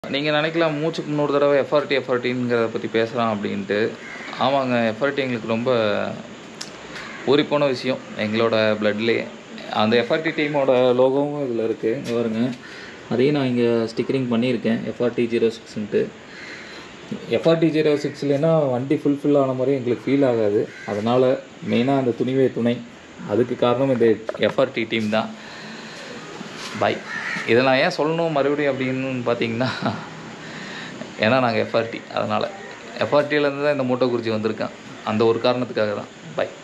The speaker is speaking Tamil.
நீங்கள் நினைக்கலாம் மூச்சுக்கு முன்னூறு தடவை எஃப்ஆர்டி எஃப்ஆர்டிங்கிறத பற்றி பேசலாம் அப்படின்ட்டு ஆமாங்க எஃப்ஆர்டி எங்களுக்கு ரொம்ப ஊறிப்போன விஷயம் எங்களோட பிளட்லேயே அந்த எஃப்ஆர்டி டீமோட லோகோவும் இதில் இருக்குது இங்கே பாருங்க அதையும் நான் இங்கே ஸ்டிக்கரிங் பண்ணியிருக்கேன் எஃப்ஆர்டி ஜீரோ சிக்ஸ்ன்ட்டு எஃப்ஆர்டி ஜீரோ சிக்ஸ்லனா வண்டி ஃபுல்ஃபில் ஆன மாதிரி எங்களுக்கு ஃபீல் ஆகாது அதனால் மெயினாக அந்த துணிவே துணை அதுக்கு காரணம் இந்த எஃப்ஆர்டி டீம் தான் பை இதை நான் ஏன் சொல்லணும் மறுபடியும் அப்படின்னு பார்த்தீங்கன்னா ஏன்னா நாங்கள் எஃப்ஆர்டி அதனால் எஃப்ஆர்டியிலேருந்து தான் இந்த மூட்டை குறிச்சி வந்திருக்கேன் அந்த ஒரு காரணத்துக்காக தான் பை